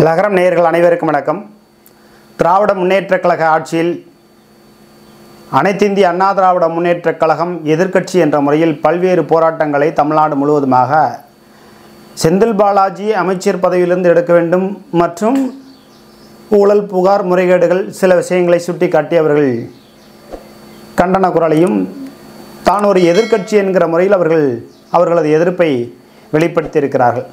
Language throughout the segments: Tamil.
லகரம் நேயர்கள் அனைவருக்கும் வணக்கம் திராவிட முன்னேற்றக் கழக ஆட்சியில் அனைத்திந்திய அண்ணா திராவிட முன்னேற்றக் கழகம் எதிர்க்கட்சி என்ற முறையில் பல்வேறு போராட்டங்களை தமிழ்நாடு முழுவதுமாக செந்தில் பாலாஜி அமைச்சர் பதவியிலிருந்து எடுக்க வேண்டும் மற்றும் ஊழல் புகார் முறைகேடுகள் சில விஷயங்களை சுட்டிக்காட்டி அவர்கள் கண்டன குரலையும் தான் ஒரு எதிர்க்கட்சி என்கிற முறையில் அவர்கள் அவர்களது எதிர்ப்பை வெளிப்படுத்தியிருக்கிறார்கள்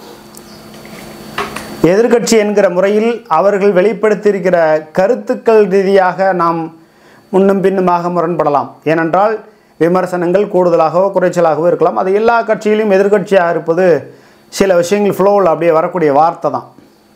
எதிர்க்கட்சி என்கிற முறையில் அவர்கள் வெளிப்படுத்தியிருக்கிற கருத்துக்கள் ரீதியாக நாம் முன்னும் பின்னுமாக முரண்படலாம் ஏனென்றால் விமர்சனங்கள் கூடுதலாகவோ குறைச்சலாகவோ இருக்கலாம் அது எல்லா கட்சியிலும் எதிர்க்கட்சியாக இருப்பது சில விஷயங்கள் ஃப்ளோவில் அப்படியே வரக்கூடிய வார்த்தை தான்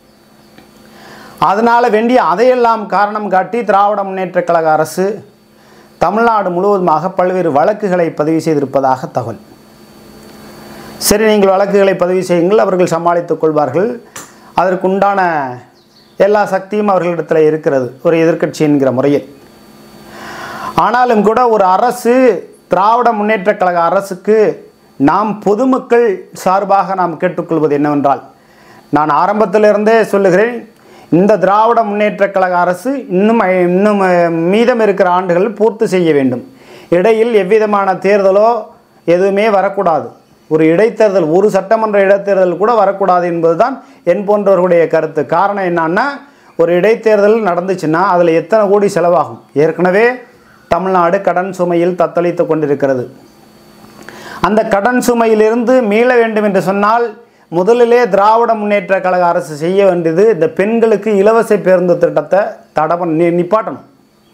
அதனால் வேண்டிய அதையெல்லாம் காரணம் காட்டி திராவிட முன்னேற்றக் கழக அரசு தமிழ்நாடு முழுவதுமாக பல்வேறு வழக்குகளை பதிவு செய்திருப்பதாக தகவல் சரி நீங்கள் வழக்குகளை பதிவு செய்யுங்கள் அவர்கள் சமாளித்துக் கொள்வார்கள் அதற்குண்டான எல்லா சக்தியும் அவர்களிடத்தில் இருக்கிறது ஒரு எதிர்க்கட்சி என்கிற முறையில் ஆனாலும் கூட ஒரு அரசு திராவிட முன்னேற்றக் கழக அரசுக்கு நாம் பொதுமக்கள் சார்பாக நாம் கேட்டுக்கொள்வது என்னவென்றால் நான் ஆரம்பத்திலிருந்தே சொல்லுகிறேன் இந்த திராவிட முன்னேற்றக் கழக அரசு இன்னும் ஐ- இன்னும் அஹ், மீதம் இருக்கிற ஆண்டுகள் பூர்த்தி செய்ய வேண்டும் இடையில் எவ்விதமான தேர்தலோ எதுவுமே வரக்கூடாது ஒரு இடைத்தேர்தல் ஒரு சட்டமன்ற இடைத்தேர்தல் கூட வரக்கூடாது என்பதுதான் என் போன்றவர்களுடைய கருத்து காரணம் என்னன்னா ஒரு இடைத்தேர்தல் நடந்துச்சுன்னா அதில் எத்தனை கோடி செலவாகும் ஏற்கனவே தமிழ்நாடு கடன் சுமையில் தத்தளித்து கொண்டிருக்கிறது அந்த கடன் சுமையிலிருந்து மீள வேண்டும் என்று சொன்னால் முதலிலே திராவிட முன்னேற்ற கழக அரசு செய்ய வேண்டியது இந்த பெண்களுக்கு இலவச பேருந்து திட்டத்தை தடை பண்ண நி- நிப்பாட்டணும்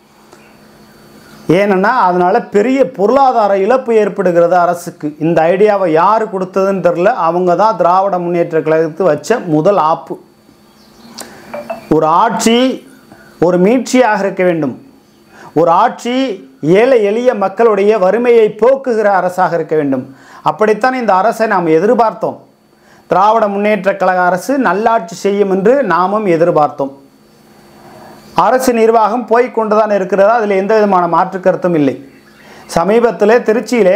ஏன்னா அதனால் பெரிய பொருளாதார இழப்பு ஏற்படுகிறது அரசுக்கு இந்த ஐடியாவை யார் கொடுத்ததுன்னு தெரில அவங்க தான் திராவிட முன்னேற்ற கழகத்து வச்ச முதல் ஆப்பு ஒரு ஆட்சி ஒரு மீட்சியாக இருக்க வேண்டும் ஒரு ஆட்சி ஏழை எளிய மக்களுடைய வறுமையை போக்குகிற அரசாக இருக்க வேண்டும் அப்படித்தான் இந்த அரசை நாம் எதிர்பார்த்தோம் திராவிட முன்னேற்றக் கழக அரசு நல்லாட்சி செய்யும் என்று நாமும் எதிர்பார்த்தோம் அரசு நிர்வாகம் போய் கொண்டுதான் இருக்கிறதா அதில் எந்த விதமான மாற்று கருத்தும் இல்லை சமீபத்திலே திருச்சியிலே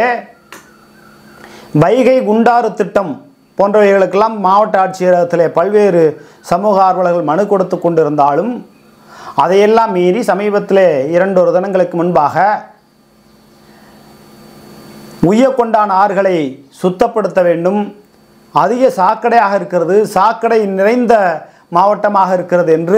வைகை குண்டாறு திட்டம் போன்றவைகளுக்கெல்லாம் மாவட்ட ஆட்சியரகத்திலே பல்வேறு சமூக ஆர்வலர்கள் மனு கொடுத்து கொண்டிருந்தாலும் அதையெல்லாம் மீறி சமீபத்திலே இரண்டொரு தினங்களுக்கு முன்பாக உய்யக்கொண்டான் ஆறுகளை சுத்தப்படுத்த வேண்டும் அதிக சாக்கடையாக இருக்கிறது சாக்கடை நிறைந்த மாவட்டமாக இருக்கிறது என்று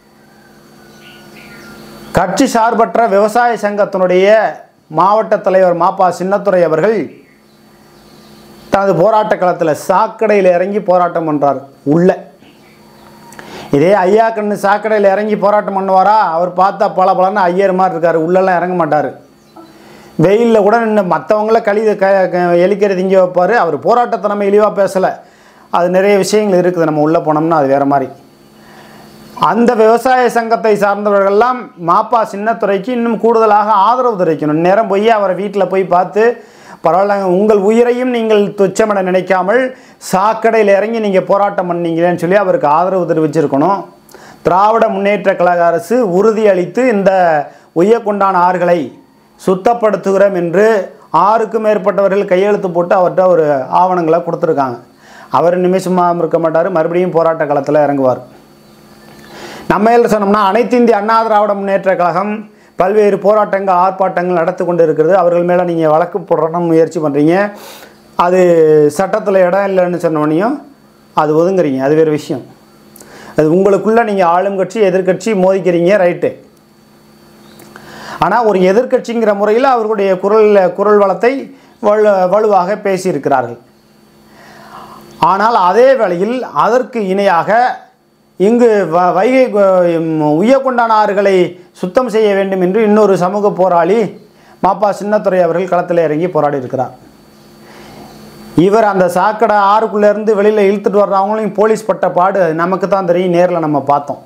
கட்சி சார்பற்ற விவசாய சங்கத்தினுடைய மாவட்ட தலைவர் மாப்பா சின்னத்துரை அவர்கள் தனது போராட்ட களத்தில் சாக்கடையில் இறங்கி போராட்டம் பண்ணுறார் உள்ள இதே ஐயா கண்ணு சாக்கடையில் இறங்கி போராட்டம் பண்ணுவாரா அவர் பார்த்தா பல பலன்னு ஐயர் மாதிரி இருக்கார் உள்ளெல்லாம் இறங்க மாட்டார் வெயிலில் கூட நின்று மற்றவங்கள கழி க க- எலிக்கிற திங்க வைப்பார் அவர் போராட்டத்தை நம்ம இழிவாக பேசலை அது நிறைய விஷயங்கள் இருக்குது நம்ம உள்ளே போனோம்னா அது வேறு மாதிரி அந்த விவசாய சங்கத்தை சார்ந்தவர்கள்லாம் மாப்பா சின்னத்துறைக்கு இன்னும் கூடுதலாக ஆதரவு தெரிவிக்கணும் நேரம் போய் அவரை வீட்டில் போய் பார்த்து பரவாயில்ல உங்கள் உயிரையும் நீங்கள் துச்சமென நினைக்காமல் சாக்கடையில் இறங்கி நீங்கள் போராட்டம் பண்ணீங்களேன்னு சொல்லி அவருக்கு ஆதரவு தெரிவிச்சிருக்கணும் திராவிட முன்னேற்ற கழக அரசு உறுதியளித்து இந்த உய்யக்கொண்டான ஆறுகளை சுத்தப்படுத்துகிறோம் என்று ஆறுக்கும் மேற்பட்டவர்கள் கையெழுத்து போட்டு அவர்கிட்ட ஒரு ஆவணங்களை கொடுத்துருக்காங்க அவர் நிமிஷமாக இருக்க மாட்டார் மறுபடியும் போராட்ட களத்தில் இறங்குவார் நம்ம என்ன சொன்னோம்னா அனைத்து இந்திய அண்ணா திராவிட முன்னேற்ற கழகம் பல்வேறு போராட்டங்கள் ஆர்ப்பாட்டங்கள் நடத்தி கொண்டு இருக்கிறது அவர்கள் மேலே நீங்கள் வழக்கு போடணும் முயற்சி பண்ணுறீங்க அது சட்டத்தில் இடம் இல்லைன்னு சொன்னோடனையும் அது ஒதுங்குறீங்க அது வேறு விஷயம் அது உங்களுக்குள்ளே நீங்கள் ஆளும் கட்சி எதிர்க்கட்சி மோதிக்கிறீங்க ரைட்டு ஆனால் ஒரு எதிர்க்கட்சிங்கிற முறையில் அவர்களுடைய குரல் குரல் வளத்தை வலு வலுவாக பேசியிருக்கிறார்கள் ஆனால் அதே வேளையில் அதற்கு இணையாக இங்கு வ வைகை கு- ம், உய்யக்கொண்டான ஆறுகளை சுத்தம் செய்ய வேண்டும் என்று இன்னொரு சமூக போராளி மாப்பா சின்னத்துரை அவர்கள் களத்தில் இறங்கி போராடி இருக்கிறார் இவர் அந்த சாக்கடை ஆறுக்குள்ளே இருந்து வெளியில் இழுத்துட்டு வர்றவங்களையும் போலீஸ் பட்ட பாடு நமக்கு தான் தெரியும் நேரில் நம்ம பார்த்தோம்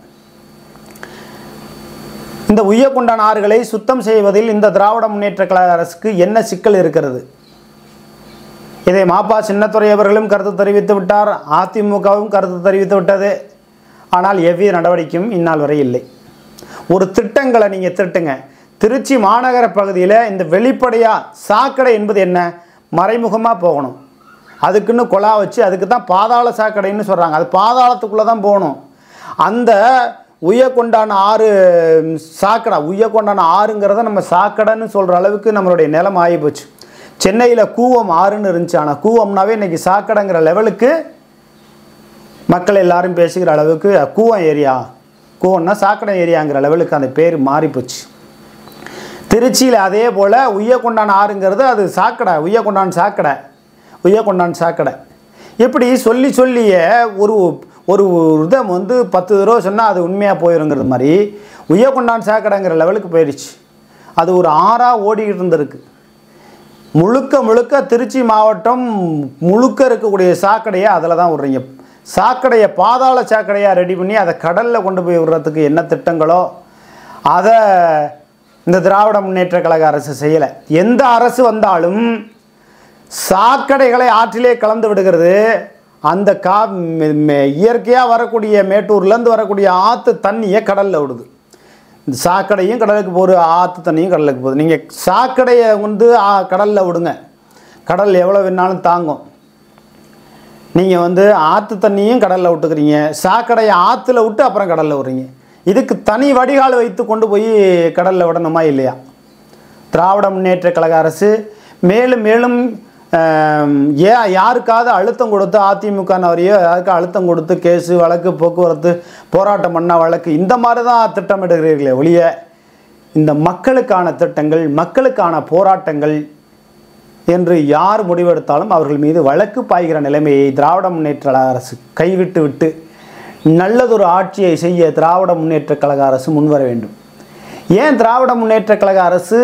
இந்த உய்யக்கொண்டான ஆறுகளை சுத்தம் செய்வதில் இந்த திராவிட முன்னேற்ற கழக அரசுக்கு என்ன சிக்கல் இருக்கிறது இதை மாப்பா சின்னத்துறை அவர்களும் கருத்து தெரிவித்து விட்டார் அதிமுகவும் கருத்து தெரிவித்து விட்டது ஆனால் எவ்வித நடவடிக்கையும் இந்நாள் வரை இல்லை ஒரு திட்டங்களை நீங்கள் திட்டுங்க திருச்சி மாநகர பகுதியில் இந்த வெளிப்படையாக சாக்கடை என்பது என்ன மறைமுகமாக போகணும் அதுக்குன்னு குழா வச்சு அதுக்கு தான் பாதாள சாக்கடைன்னு சொல்கிறாங்க அது பாதாளத்துக்குள்ளே தான் போகணும் அந்த உய்யக்கொண்டான ஆறு ம், சாக்கடை உய்யக்கொண்டான ஆறுங்கிறத நம்ம சாக்கடைன்னு சொல்கிற அளவுக்கு நம்மளுடைய நிலம் ஆகிப்போச்சு சென்னையில் கூவம் ஆறுன்னு இருந்துச்சு ஆனால் கூவம்னாவே இன்னைக்கு சாக்கடைங்கிற லெவலுக்கு மக்கள் எல்லாரும் பேசுகிற அளவுக்கு கூவம் ஏரியா கூவம்னா சாக்கடை ஏரியாங்கிற லெவலுக்கு அந்த பேர் மாறிப்போச்சு திருச்சியில் அதே போல் உய்யக்கொண்டான் ஆறுங்கிறது அது சாக்கடை உய்யக்கொண்டான் சாக்கடை உய்யக்கொண்டான் சாக்கடை இப்படி சொல்லி சொல்லியே ஒரு ஒரு இதை வந்து பத்து தடவை சொன்னால் அது உண்மையாக போயிருங்கிறது மாதிரி உய்யக்கொண்டான் சாக்கடைங்கிற லெவலுக்கு போயிடுச்சு அது ஒரு ஆறாக ஓடிக்கிட்டு இருந்திருக்கு முழுக்க முழுக்க திருச்சி மாவட்டம் முழுக்க இருக்கக்கூடிய சாக்கடையை அதில் தான் விடுறீங்க சாக்கடையை பாதாள சாக்கடையாக ரெடி பண்ணி அதை கடலில் கொண்டு போய் விடுறதுக்கு என்ன திட்டங்களோ அதை இந்த திராவிட முன்னேற்ற கழக அரசு செய்யலை எந்த அரசு வந்தாலும் சாக்கடைகளை ஆற்றிலே கலந்து விடுகிறது அந்த கா இயற்கையாக வரக்கூடிய மேட்டூர்லேருந்து வரக்கூடிய ஆற்று தண்ணியை கடலில் விடுது இந்த சாக்கடையும் கடலுக்கு போகிற ஆற்று தண்ணியும் கடலுக்கு போகுது நீங்கள் சாக்கடையை வந்து கடலில் விடுங்க கடல் எவ்வளோ வேணாலும் தாங்கும் நீங்கள் வந்து ஆற்று தண்ணியும் கடலில் விட்டுக்கிறீங்க சாக்கடையை ஆற்றுல விட்டு அப்புறம் கடலில் விடுறீங்க இதுக்கு தனி வடிகால் வைத்து கொண்டு போய் கடலில் விடணுமா இல்லையா திராவிட முன்னேற்ற கழக அரசு மேலும் மேலும் ஆம், ஏ யாருக்காவது அழுத்தம் கொடுத்து அதிமுகனவரையோ யாருக்கும் அழுத்தம் கொடுத்து கேஸு வழக்கு போக்குவரத்து போராட்டம் பண்ண வழக்கு இந்த மாதிரி தான் திட்டமிடுகிறீர்களே ஒழிய இந்த மக்களுக்கான திட்டங்கள் மக்களுக்கான போராட்டங்கள் என்று யார் முடிவெடுத்தாலும் அவர்கள் மீது வழக்கு பாய்கிற நிலைமையை திராவிட முன்னேற்ற கழக அரசு கைவிட்டு விட்டு நல்லதொரு ஆட்சியை செய்ய திராவிட முன்னேற்ற கழக அரசு முன்வர வேண்டும் ஏன் திராவிட முன்னேற்ற கழக அரசு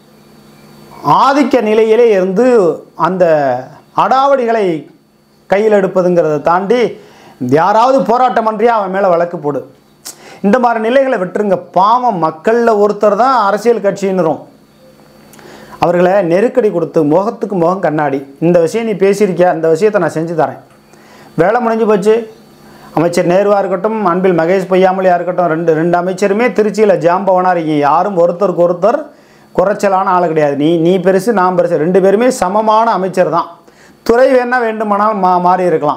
ஆதிக்க நிலையிலே இருந்து அந்த அடாவடிகளை கையில் எடுப்பதுங்கிறத தாண்டி யாராவது போராட்டம் பண்றியா அவன் மேலே வழக்கு போடு இந்த மாதிரி நிலைகளை விட்டுருங்க பாவம் மக்களில் ஒருத்தர் தான் அரசியல் கட்சின்னுரும் அவர்களை நெருக்கடி கொடுத்து முகத்துக்கு முகம் கண்ணாடி இந்த விஷயம் நீ பேசியிருக்கியா அந்த விஷயத்தை நான் செஞ்சு தரேன் வேலை முடிஞ்சு போச்சு அமைச்சர் நேருவாக இருக்கட்டும் அன்பில் மகேஷ் பொய்யாமலியாக இருக்கட்டும் ரெண்டு ரெண்டு அமைச்சருமே திருச்சியில் ஜாம்பவனாக இருக்கீங்க யாரும் ஒருத்தருக்கு ஒருத்தர் குறைச்சலான ஆள் கிடையாது நீ நீ பெருசு நான் பெருசு ரெண்டு பேருமே சமமான அமைச்சர் தான் துறை வேணா வேண்டுமானால் மா மாறி இருக்கலாம்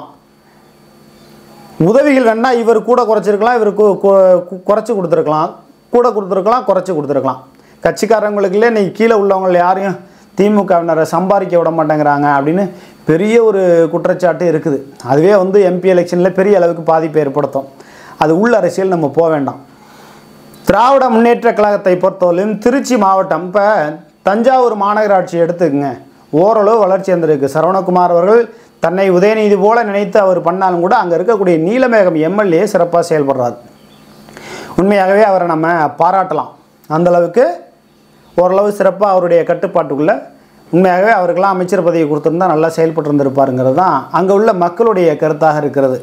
உதவிகள் வேணா இவர் கூட குறைச்சிருக்கலாம் இவர் கு- கு- கு- குறைச்சி கொடுத்துருக்கலாம் கூட கொடுத்துருக்கலாம் குறைச்சி கொடுத்துருக்கலாம் கட்சிக்காரங்களுக்குள்ளே நீ கீழே உள்ளவங்களை யாரையும் திமுகவினரை சம்பாதிக்க விட மாட்டேங்கிறாங்க அப்படின்னு பெரிய ஒரு குற்றச்சாட்டு இருக்குது அதுவே வந்து எம்பி எலெக்ஷனில் பெரிய அளவுக்கு பாதிப்பை ஏற்படுத்தும் அது உள்ள அரசியல் நம்ம போக வேண்டாம் திராவிட முன்னேற்ற கழகத்தை பொறுத்தவரையிலும் திருச்சி மாவட்டம் இப்போ தஞ்சாவூர் மாநகராட்சி எடுத்துக்கங்க ஓரளவு வளர்ச்சி வந்திருக்கு சரவணகுமார் அவர்கள் தன்னை உதயநிதி போல நினைத்து அவர் பண்ணாலும் கூட அங்கே இருக்கக்கூடிய நீலமேகம் எம்எல்ஏ சிறப்பாக செயல்படுறாரு உண்மையாகவே அவரை நம்ம பாராட்டலாம் அந்த அளவுக்கு ஓரளவு சிறப்பாக அவருடைய கட்டுப்பாட்டுக்குள்ளே உண்மையாகவே அவருக்கெல்லாம் அமைச்சர் பதவி கொடுத்துருந்தா நல்லா செயல்பட்டு இருந்திருப்பாருங்கிறது தான் அங்கே உள்ள மக்களுடைய கருத்தாக இருக்கிறது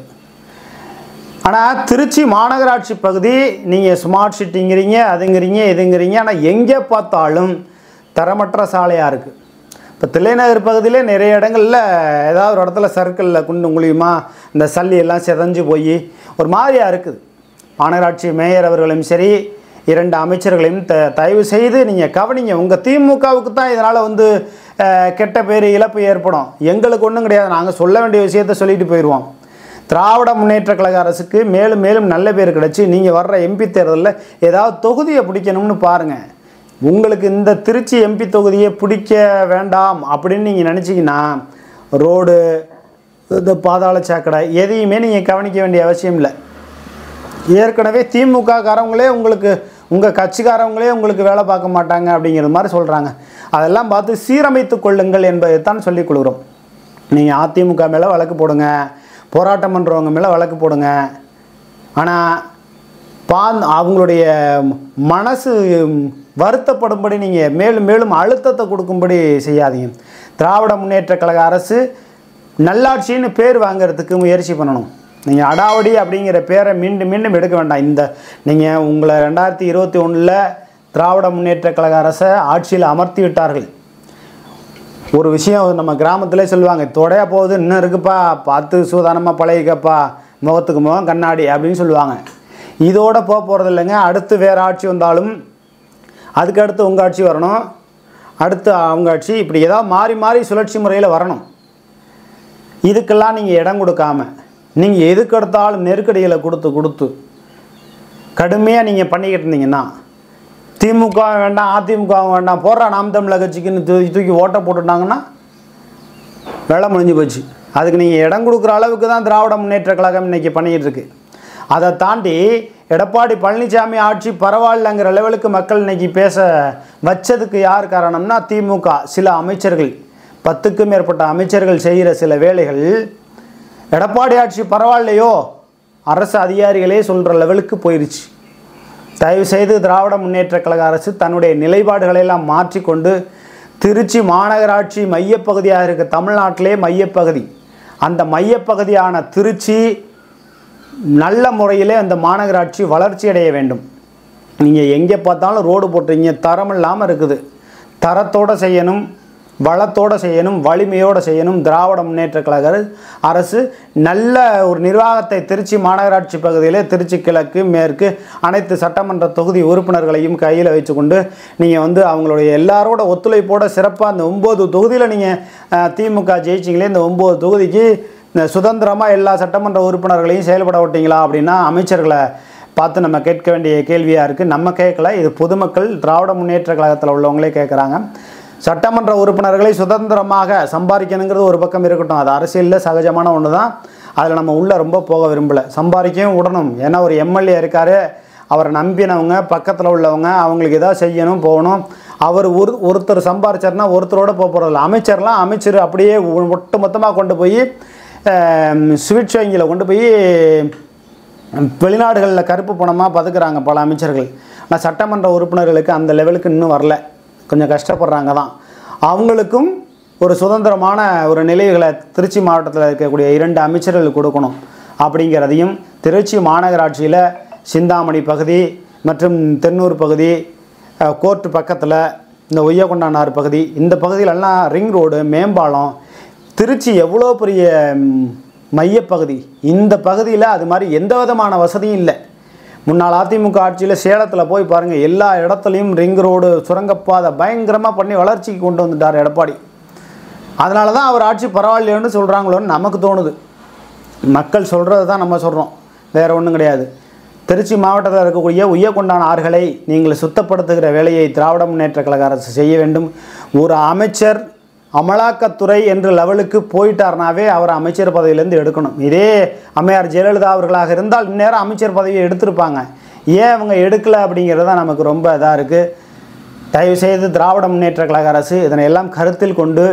ஆனால் திருச்சி மாநகராட்சி பகுதி நீங்கள் ஸ்மார்ட் சிட்டிங்கிறீங்க அதுங்கிறீங்க இதுங்கிறீங்க ஆனால் எங்கே பார்த்தாலும் தரமற்ற சாலையாக இருக்குது இப்போ தில்லைநகர் பகுதியிலே நிறைய இடங்களில் ஏதாவது ஒரு இடத்துல சர்க்கிளில் குண்டு குழியுமா இந்த சல்லி எல்லாம் சிதஞ்சு போய் ஒரு மாதிரியாக இருக்குது மாநகராட்சி மேயர் அவர்களும் சரி இரண்டு அமைச்சர்களையும் த தயவு செய்து நீங்கள் கவனிங்க உங்கள் திமுகவுக்கு தான் இதனால் வந்து அஹ், கெட்ட பேர் இழப்பு ஏற்படும் எங்களுக்கு ஒன்றும் கிடையாது நாங்கள் சொல்ல வேண்டிய விஷயத்த சொல்லிட்டு போயிடுவோம் திராவிட முன்னேற்ற கழக அரசுக்கு மேலும் மேலும் நல்ல பேர் கிடச்சி நீங்கள் வர்ற எம்பி தேர்தலில் ஏதாவது தொகுதியை பிடிக்கணும்னு பாருங்கள் உங்களுக்கு இந்த திருச்சி எம்பி தொகுதியை பிடிக்க வேண்டாம் அப்படின்னு நீங்கள் நினச்சிங்கன்னா ரோடு இந்த பாதாள சாக்கடை எதையுமே நீங்கள் கவனிக்க வேண்டிய அவசியம் இல்லை ஏற்கனவே திமுக காரவங்களே உங்களுக்கு உங்கள் கட்சிக்காரவங்களே உங்களுக்கு வேலை பார்க்க மாட்டாங்க அப்படிங்கிற மாதிரி சொல்கிறாங்க அதெல்லாம் பார்த்து சீரமைத்து கொள்ளுங்கள் என்பதை தான் சொல்லிக் கொள்கிறோம் நீங்கள் அதிமுக மேலே வழக்கு போடுங்க போராட்டம் பண்ணுறவங்க மேலே வழக்கு போடுங்க ஆனால் பா அவங்களுடைய மனசு வருத்தப்படும்படி நீங்கள் மேலும் மேலும் அழுத்தத்தை கொடுக்கும்படி செய்யாதீங்க திராவிட முன்னேற்ற கழக அரசு நல்லாட்சின்னு பேர் வாங்குறதுக்கு முயற்சி பண்ணணும் நீங்கள் அடாவடி அப்படிங்கிற பேரை மீண்டும் மீண்டும் எடுக்க வேண்டாம் இந்த நீங்கள் உங்களை ரெண்டாயிரத்தி இருபத்தி ஒன்றில் திராவிட முன்னேற்ற கழக அரசை ஆட்சியில் அமர்த்தி விட்டார்கள் ஒரு விஷயம் நம்ம கிராமத்திலே சொல்லுவாங்க தொடையா போகுது இன்னும் இருக்குப்பா பார்த்து சூதானமாக பழகிக்கப்பா முகத்துக்கு முகம் கண்ணாடி அப்படின்னு சொல்லுவாங்க இதோட போக போகிறது இல்லைங்க அடுத்து வேறு ஆட்சி வந்தாலும் அதுக்கு அடுத்து உங்கள் ஆட்சி வரணும் அடுத்து அவங்க ஆட்சி இப்படி ஏதாவது மாறி மாறி சுழற்சி முறையில் வரணும் இதுக்கெல்லாம் நீங்கள் இடம் கொடுக்காம நீங்கள் எதுக்கு எடுத்தாலும் நெருக்கடிகளை கொடுத்து கொடுத்து கடுமையாக நீங்கள் பண்ணிக்கிட்டு இருந்தீங்கன்னா திமுக வேண்டாம் அதிமுக வேண்டாம் போடுறா நாம் தமிழர் கட்சிக்குன்னு தூக்கி தூக்கி ஓட்டை போட்டுட்டாங்கன்னா வேலை முடிஞ்சு போச்சு அதுக்கு நீங்கள் இடம் கொடுக்குற அளவுக்கு தான் திராவிட முன்னேற்ற கழகம் இன்னைக்கு பண்ணிக்கிட்டு இருக்கு அதை தாண்டி எடப்பாடி பழனிசாமி ஆட்சி பரவாயில்லைங்கிற லெவலுக்கு மக்கள் இன்னைக்கு பேச வச்சதுக்கு யார் காரணம்னா திமுக சில அமைச்சர்கள் பத்துக்கும் மேற்பட்ட அமைச்சர்கள் செய்கிற சில வேலைகள் எடப்பாடி ஆட்சி பரவாயில்லையோ அரசு அதிகாரிகளே சொல்கிற லெவலுக்கு போயிருச்சு தயவு செய்து திராவிட முன்னேற்ற கழக அரசு தன்னுடைய நிலைப்பாடுகளை எல்லாம் மாற்றிக்கொண்டு திருச்சி மாநகராட்சி மையப்பகுதியாக இருக்க தமிழ்நாட்டிலே மையப்பகுதி அந்த மையப்பகுதியான திருச்சி நல்ல முறையிலே அந்த மாநகராட்சி வளர்ச்சி அடைய வேண்டும் நீங்கள் எங்கே பார்த்தாலும் ரோடு போட்டுறீங்க தரம் இல்லாமல் இருக்குது தரத்தோடு செய்யணும் வளத்தோடு செய்யணும் வலிமையோடு செய்யணும் திராவிட முன்னேற்ற கழக அரசு நல்ல ஒரு நிர்வாகத்தை திருச்சி மாநகராட்சி பகுதியிலே திருச்சி கிழக்கு மேற்கு அனைத்து சட்டமன்ற தொகுதி உறுப்பினர்களையும் கையில் வச்சுக்கொண்டு நீங்கள் வந்து அவங்களுடைய எல்லாரோட ஒத்துழைப்போட சிறப்பாக அந்த ஒம்பது தொகுதியில் நீங்கள் திமுக ஜெயிச்சிங்களே இந்த ஒம்பது தொகுதிக்கு இந்த சுதந்திரமாக எல்லா சட்டமன்ற உறுப்பினர்களையும் செயல்பட விட்டீங்களா அப்படின்னா அமைச்சர்களை பார்த்து நம்ம கேட்க வேண்டிய கேள்வியாக இருக்குது நம்ம கேட்கல இது பொதுமக்கள் திராவிட முன்னேற்ற கழகத்தில் உள்ளவங்களே கேட்குறாங்க சட்டமன்ற உறுப்பினர்களை சுதந்திரமாக சம்பாதிக்கணுங்கிறது ஒரு பக்கம் இருக்கட்டும் அது அரசியலில் சகஜமான ஒன்று தான் அதில் நம்ம உள்ளே ரொம்ப போக விரும்பலை சம்பாதிக்கவும் விடணும் ஏன்னா ஒரு எம்எல்ஏ இருக்கார் அவரை நம்பினவங்க பக்கத்தில் உள்ளவங்க அவங்களுக்கு ஏதாவது செய்யணும் போகணும் அவர் ஒரு ஒருத்தர் சம்பாரிச்சார்னா ஒருத்தரோட போக போகிறதில்ல அமைச்சர்லாம் அமைச்சர் அப்படியே ஒட்டு மொத்தமாக கொண்டு போய் ஸ்வீட் வங்கியில் கொண்டு போய் வெளிநாடுகளில் கருப்பு பணமாக பதுக்குறாங்க பல அமைச்சர்கள் ஆனால் சட்டமன்ற உறுப்பினர்களுக்கு அந்த லெவலுக்கு இன்னும் வரல கொஞ்சம் கஷ்டப்படுறாங்க தான் அவங்களுக்கும் ஒரு சுதந்திரமான ஒரு நிலைகளை திருச்சி மாவட்டத்தில் இருக்கக்கூடிய இரண்டு அமைச்சர்கள் கொடுக்கணும் அப்படிங்கிறதையும் திருச்சி மாநகராட்சியில் சிந்தாமணி பகுதி மற்றும் தென்னூர் பகுதி அஹ், கோர்ட்டு பக்கத்தில் இந்த ஒய்யகொண்டானார் பகுதி இந்த பகுதியிலெல்லாம் ரிங் ரோடு மேம்பாலம் திருச்சி எவ்வளோ பெரிய ம், மையப்பகுதி இந்த பகுதியில் அது மாதிரி எந்த விதமான வசதியும் இல்லை முன்னாள் அதிமுக ஆட்சியில் சேலத்தில் போய் பாருங்கள் எல்லா இடத்துலையும் ரிங் ரோடு சுரங்கப்பாதை பயங்கரமாக பண்ணி வளர்ச்சிக்கு கொண்டு வந்துட்டார் எடப்பாடி அதனால தான் அவர் ஆட்சி பரவாயில்லையோன்னு சொல்கிறாங்களோன்னு நமக்கு தோணுது மக்கள் சொல்கிறது தான் நம்ம சொல்கிறோம் வேறு ஒன்றும் கிடையாது திருச்சி மாவட்டத்தில் இருக்கக்கூடிய உய்யக்கொண்டான ஆறுகளை நீங்கள் சுத்தப்படுத்துகிற வேலையை திராவிட முன்னேற்ற கழக அரசு செய்ய வேண்டும் ஒரு அமைச்சர் அமலாக்கத்துறை என்ற லெவலுக்கு போயிட்டார்னாவே அவர் அமைச்சர் பதவியிலேருந்து எடுக்கணும் இதே அம்மையார் ஜெயலலிதா அவர்களாக இருந்தால் இந்நேரம் அமைச்சர் பதவியை எடுத்திருப்பாங்க ஏன் அவங்க எடுக்கலை அப்படிங்கிறது தான் நமக்கு ரொம்ப இதாக இருக்குது தயவுசெய்து திராவிட முன்னேற்ற கழக அரசு இதனை எல்லாம் கருத்தில் கொண்டு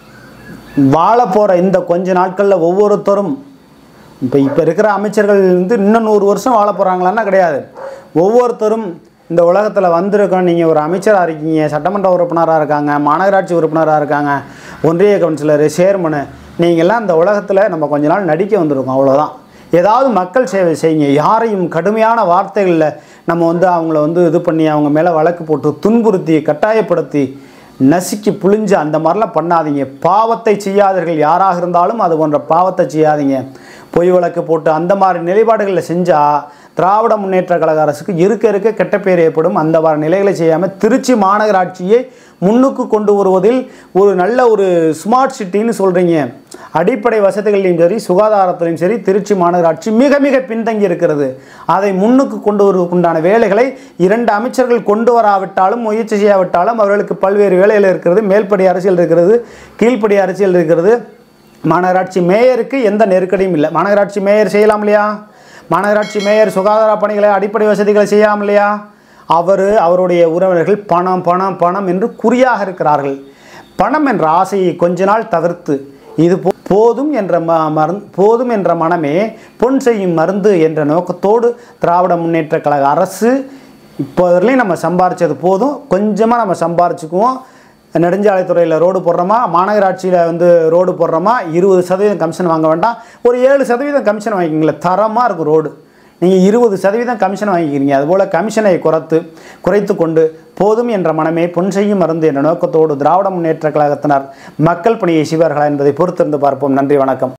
வாழ போகிற இந்த கொஞ்ச நாட்களில் ஒவ்வொருத்தரும் இப்போ இப்போ இருக்கிற அமைச்சர்கள் வந்து இன்னும் நூறு வருஷம் வாழ போகிறாங்களான்னா கிடையாது ஒவ்வொருத்தரும் இந்த உலகத்தில் வந்திருக்கோம் நீங்கள் ஒரு அமைச்சராக இருக்கீங்க சட்டமன்ற உறுப்பினராக இருக்காங்க மாநகராட்சி உறுப்பினராக இருக்காங்க ஒன்றிய கவுன்சிலரு சேர்மனு நீங்கள்லாம் இந்த உலகத்தில் நம்ம கொஞ்ச நாள் நடிக்க வந்திருக்கோம் அவ்வளோதான் ஏதாவது மக்கள் சேவை செய்யுங்க யாரையும் கடுமையான வார்த்தைகளில் நம்ம வந்து அவங்கள வந்து இது பண்ணி அவங்க மேலே வழக்கு போட்டு துன்புறுத்தி கட்டாயப்படுத்தி நசுக்கி புழிஞ்சு அந்த மாதிரிலாம் பண்ணாதீங்க பாவத்தை செய்யாதீர்கள் யாராக இருந்தாலும் அது போன்ற பாவத்தை செய்யாதீங்க பொய் வழக்கு போட்டு அந்த மாதிரி நிலைப்பாடுகளில் செஞ்சால் திராவிட முன்னேற்ற கழக அரசுக்கு இருக்க இருக்க கெட்ட பேர் ஏற்படும் அந்த மாதிரி நிலைகளை செய்யாமல் திருச்சி மாநகராட்சியை முன்னுக்கு கொண்டு வருவதில் ஒரு நல்ல ஒரு ஸ்மார்ட் சிட்டின்னு சொல்கிறீங்க அடிப்படை வசதிகளையும் சரி சுகாதாரத்திலையும் சரி திருச்சி மாநகராட்சி மிக மிக பின்தங்கி இருக்கிறது அதை முன்னுக்கு கொண்டு வருவதற்குண்டான வேலைகளை இரண்டு அமைச்சர்கள் கொண்டு வராவிட்டாலும் முயற்சி செய்யாவிட்டாலும் அவர்களுக்கு பல்வேறு வேலைகள் இருக்கிறது மேல்படி அரசியல் இருக்கிறது கீழ்ப்படி அரசியல் இருக்கிறது மாநகராட்சி மேயருக்கு எந்த நெருக்கடியும் இல்லை மாநகராட்சி மேயர் செய்யலாம் இல்லையா மாநகராட்சி மேயர் சுகாதார பணிகளை அடிப்படை வசதிகளை செய்யாமல் இல்லையா அவர் அவருடைய உறவினர்கள் பணம் பணம் பணம் என்று குறியாக இருக்கிறார்கள் பணம் என்ற ஆசையை கொஞ்ச நாள் தவிர்த்து இது போ- போதும் என்ற ம மருந்து போதும் என்ற மனமே பொன் செய்யும் மருந்து என்ற நோக்கத்தோடு திராவிட முன்னேற்ற கழக அரசு இப்போ வரையிலையும் நம்ம சம்பாரிச்சது போதும் கொஞ்சமாக நம்ம சம்பாரிச்சுக்குவோம் நெடுஞ்சாலைத்துறையில் ரோடு போடுறோமா மாநகராட்சியில் வந்து ரோடு போடுறோமா இருபது சதவீதம் கமிஷன் வாங்க வேண்டாம் ஒரு ஏழு சதவீதம் கமிஷன் வாங்கிக்கிங்களேன் தரமாக இருக்கும் ரோடு நீங்கள் இருபது சதவீதம் கமிஷன் வாங்கிக்கிறீங்க அதுபோல் கமிஷனை குறைத்து குறைத்து கொண்டு போதும் என்ற மனமே பொன் செய்யும் மருந்து என்ற நோக்கத்தோடு திராவிட முன்னேற்ற கழகத்தினர் மக்கள் பணியை செய்வார்களா என்பதை பொறுத்திருந்து பார்ப்போம் நன்றி வணக்கம்